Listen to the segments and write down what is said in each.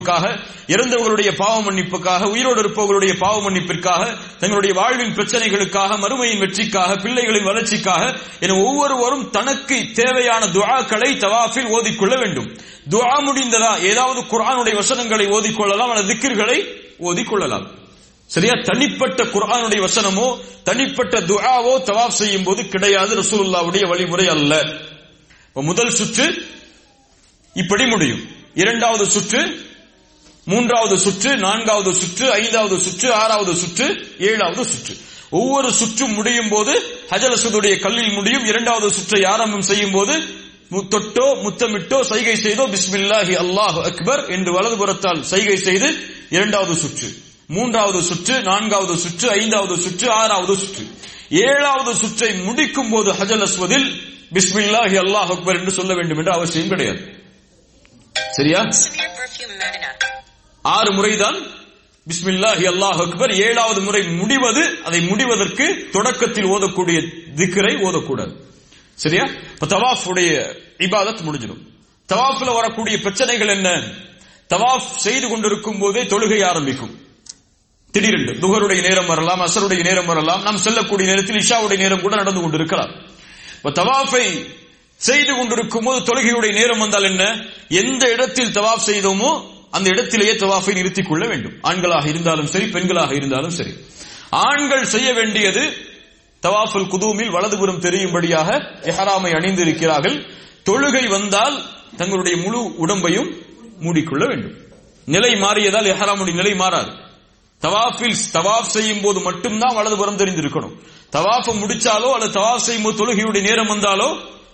க்காக இறந்தவர்களுடைய பாவ மன்னிப்புக்காக உயிரோடு இருப்பவர்களுடைய பாவ மன்னிப்பிற்காக தங்களுடைய வாழ்வின் பிரச்சனைகளுக்காக மறுமையின் வெற்றிக்காக பிள்ளைகளின் வளர்ச்சிக்காக என ஒவ்வொருவரும் தனக்கு தேவையான துஆக்களை தவாஃபில் ஓதிக்கொள்ள வேண்டும் துஆ முடிந்ததா ஏதாவது குர்ஆனுடைய வசனங்களை ஓதிக்கொள்ளலாம் அல்லது திக்கிர்களை ஓதிக்கொள்ளலாம் சரியா தனிப்பட்ட குர்ஆனுடைய வசனமோ தனிப்பட்ட துஆவோ தவாஃப் செய்யும் போது கிடையாது ரசூலுல்லாவுடைய வழிமுறை அல்ல இப்ப முதல் சுற்று இப்படி முடியும் இரண்டாவது சுற்று மூன்றாவது சுற்று நான்காவது சுற்று ஐந்தாவது சுற்று ஆறாவது சுற்று ஏழாவது சுற்று ஒவ்வொரு சுற்றும் முடியும் போது ஹஜலசுடைய கல்லில் முடியும் இரண்டாவது சுற்றை ஆரம்பம் செய்யும் போது மு- தொட்டோ முத்தமிட்டோ சைகை செய்தோ பிஸ்மில்லாஹி அல்லாஹ் அக்பர் என்று வலதுபுறத்தால் சைகை செய்து இரண்டாவது சுற்று மூன்றாவது சுற்று நான்காவது சுற்று ஐந்தாவது சுற்று ஆறாவது சுற்று ஏழாவது சுற்றை முடிக்கும் போது ஹஜல் அஸ்வதில் பிஸ்மில்லாஹி அல்லாஹ் அக்பர் என்று சொல்ல வேண்டும் என்ற அவசியம் கிடையாது சரியா Samir Perfume Madina. ஆறு முறைதான் பிஸ்மில்லாஹி அல்லாஹ் அக்பர் ஏழாவது முறை முடிவது அதை முடிவதற்கு தொடக்கத்தில் ஓதக்கூடிய திக்ரை ஓதக்கூடாது சரியா இப்ப தவாஃப் உடைய இபாதத் முடிஞ்சிடும் தவாஃப்ல வரக்கூடிய பிரச்சனைகள் என்ன தவாஃப் செய்து கொண்டிருக்கும் போதே தொழுகை ஆரம்பிக்கும் திடீரென்று துகருடைய நேரம் வரலாம் அசருடைய நேரம் வரலாம் நாம் செல்லக்கூடிய நேரத்தில் இஷாவுடைய நேரம் கூட நடந்து கொண்டிருக்கலாம் இப்ப தவாஃபை செய்து கொண்டிருக்கும் போது தொழுகையுடைய நேரம் வந்தால் என்ன எந்த இடத்தில் தவாஃப் செய்தோமோ அந்த இடத்திலேயே தவாஃபை நிறுத்திக் கொள்ள வேண்டும் ஆண்களாக இருந்தாலும் சரி பெண்களாக இருந்தாலும் சரி ஆண்கள் செய்ய வேண்டியது தவாஃபுல் குதூமில் வலதுபுறம் தெரியும்படியாக எஹராமை அணிந்திருக்கிறார்கள் தொழுகை வந்தால் தங்களுடைய முழு உடம்பையும் மூடிக்கொள்ள வேண்டும் நிலை மாறியதால் எஹராமுடைய நிலை மாறாது தவாஃபில் தவாஃப் செய்யும் போது மட்டும்தான் வலதுபுறம் தெரிந்திருக்கணும் தவாஃப முடிச்சாலோ அல்லது தவாஃப் செய்யும் போது தொழுகையுடைய நேரம் வந்தாலோ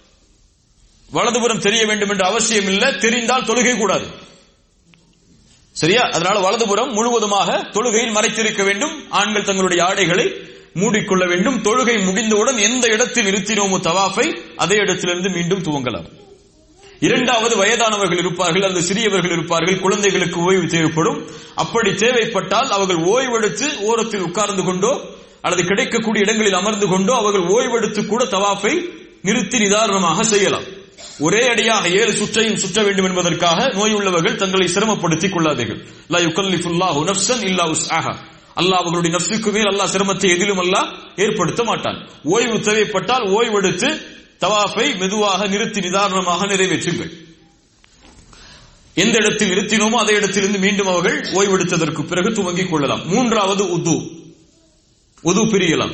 வலதுபுறம் தெரிய வேண்டும் என்ற அவசியம் இல்லை தெரிந்தால் தொழுகை கூடாது சரியா அதனால வலதுபுறம் முழுவதுமாக தொழுகையில் மறைத்திருக்க வேண்டும் ஆண்கள் தங்களுடைய ஆடைகளை மூடிக்கொள்ள வேண்டும் தொழுகை முடிந்தவுடன் எந்த இடத்தில் நிறுத்தினோமோ தவாஃபை அதே இடத்திலிருந்து மீண்டும் துவங்கலாம் இரண்டாவது வயதானவர்கள் இருப்பார்கள் அல்லது சிறியவர்கள் இருப்பார்கள் குழந்தைகளுக்கு ஓய்வு தேவைப்படும் அப்படி தேவைப்பட்டால் அவர்கள் ஓய்வெடுத்து ஓரத்தில் உட்கார்ந்து கொண்டோ அல்லது கிடைக்கக்கூடிய இடங்களில் அமர்ந்து கொண்டோ அவர்கள் ஓய்வெடுத்து கூட தவாஃபை நிறுத்தி நிதானமாக செய்யலாம் ஒரே அடியாக ஏழு சுற்றையும் சுற்ற வேண்டும் என்பதற்காக நோய் உள்ளவர்கள் தங்களை சிரமப்படுத்திக் கொள்ளாதீர்கள் லா யுகல்லிஃபுல்லாஹு நஃப்ஸன் இல்லா உஸ்ஆஹா அல்லாஹ் அவர்களுடைய நஃப்ஸுக்கு மேல் அல்லாஹ் சிரமத்தை எதிலும் அல்லாஹ் ஏற்படுத்த மாட்டான் ஓய்வு தேவைப்பட்டால் ஓய்வெடுத்து தவாஃபை மெதுவாக நிறுத்தி நிதானமாக நிறைவேற்றுங்கள் எந்த இடத்தில் நிறுத்தினோமோ அதே இடத்திலிருந்து மீண்டும் அவர்கள் ஓய்வெடுத்ததற்கு பிறகு துவங்கிக் கொள்ளலாம் மூன்றாவது உது உது பிரியலாம்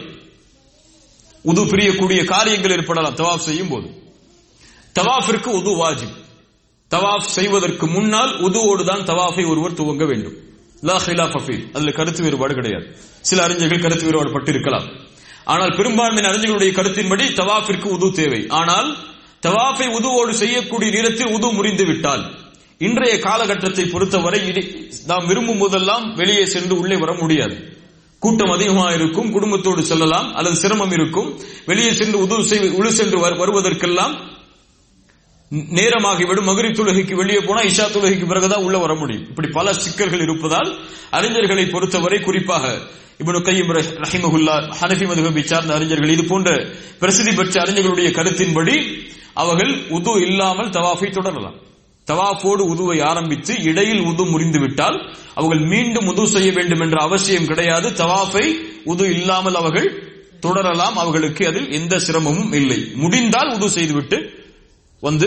உது பிரியக்கூடிய காரியங்கள் ஏற்படலாம் தவாஃப் செய்யும் போது தவாஃபிற்கு உது வாஜிப் தவாஃப் செய்வதற்கு முன்னால் உதுவோடு தான் தவாஃபை ஒருவர் துவங்க வேண்டும் லா ஹிலாஃப ஃபீ. அதுல கருத்து வேறுபாடு கிடையாது சில அறிஞர்கள் கருத்து வேறுபாடு பட்டிருக்கலாம் ஆனால் பெரும்பான்மையான அறிஞர்களுடைய கருத்தின்படி தவாஃபிற்கு உது தேவை ஆனால் தவாஃபை உதுவோடு செய்யக்கூடிய நேரத்தில் உது முறிந்து விட்டால் இன்றைய காலகட்டத்தை பொறுத்தவரை இடி- நாம் விரும்பும் போதெல்லாம் வெளியே சென்று உள்ளே வர முடியாது கூட்டம் அதிகமாக இருக்கும் குடும்பத்தோடு செல்லலாம் அல்லது சிரமம் இருக்கும் வெளியே சென்று உதவு செய் உழு சென்று வரு- வருவதற்கெல்லாம் நேரமாகிவிடும் மகரிப் தொழுகைக்கு வெளியே போனா இஷா தொழுகைக்கு பிறகுதான் உள்ள வர முடியும் இப்படி பல சிக்கல்கள் இருப்பதால் அறிஞர்களை பொறுத்தவரை குறிப்பாக இப்னு கையம் ரஹிமகுல்லா ஹனஃபி மதுஹபை சார்ந்த அறிஞர்கள் இது போன்ற பிரசித்தி பெற்ற அறிஞர்களுடைய கருத்தின்படி அவர்கள் உது இல்லாமல் தவாஃபை தொடரலாம் தவாஃபோடு உதுவை ஆரம்பித்து இடையில் உது முறிந்து விட்டால் அவர்கள் மீண்டும் உது செய்ய வேண்டும் என்ற அவசியம் கிடையாது தவாஃபை உது இல்லாமல் அவர்கள் தொடரலாம் அவர்களுக்கு அதில் எந்த சிரமமும் இல்லை முடிந்தால் உது செய்துவிட்டு வந்து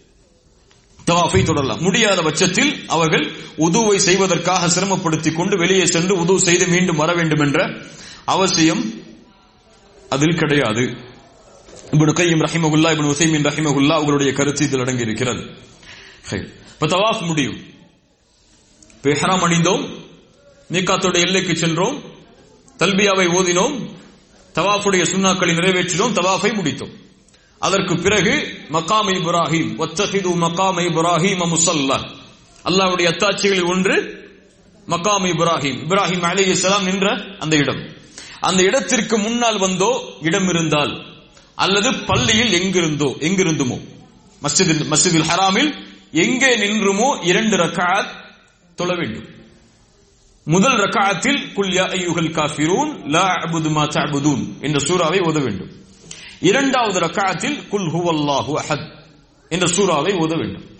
தவாஃபை தொடரலாம் முடியாத பட்சத்தில் அவர்கள் உதுவை செய்வதற்காக சிரமப்படுத்திக் கொண்டு வெளியே சென்று உது செய்து மீண்டும் வர வேண்டும் என்ற அவசியம் அதில் கிடையாது இப்னு கையம் ரஹிமகுல்லா இப்னு உசைமின் ரஹிமகுல்லா அவர்களுடைய கருத்து இதில் அடங்கி இருக்கிறது இப்ப தவாஃப் முடியும் இப்ப இஹ்ராம் அணிந்தோம் மீகாத்தோட எல்லைக்கு சென்றோம் தல்பியாவை ஓதினோம் தவாஃபுடைய சுன்னாக்களை நிறைவேற்றினோம் தவாஃபை முடித்தோம் அதற்கு பிறகு மகாம் இப்ராஹிம் ஒத்தஹிது மகாம் இப்ராஹிம் முசல்லா அல்லாஹ்வுடைய அத்தாட்சிகளில் ஒன்று மகாம் இப்ராஹிம் இப்ராஹிம் அலைஹிஸ்ஸலாம் நின்ற அந்த இடம் அந்த இடத்திற்கு முன்னால் வந்தோ இடம் இருந்தால் அல்லது பள்ளியில் எங்கிருந்தோ எங்கிருந்துமோ மஸ்ஜிதில் மஸ்ஜிதில் ஹராமில் எங்கே நின்றுமோ இரண்டு ரக்காத் தொழ வேண்டும் முதல் ரக்காத்தில் குல் யா அய்யுஹல் காஃபிரூன் லா அபுது மா தஅபுதூன் என்ற சூறாவை ஓத வேண்டும் இரண்டாவது ரக்காத்தில் குல் ஹுவல்லாஹு அஹத் என்ற சூறாவை ஓத வேண்டும்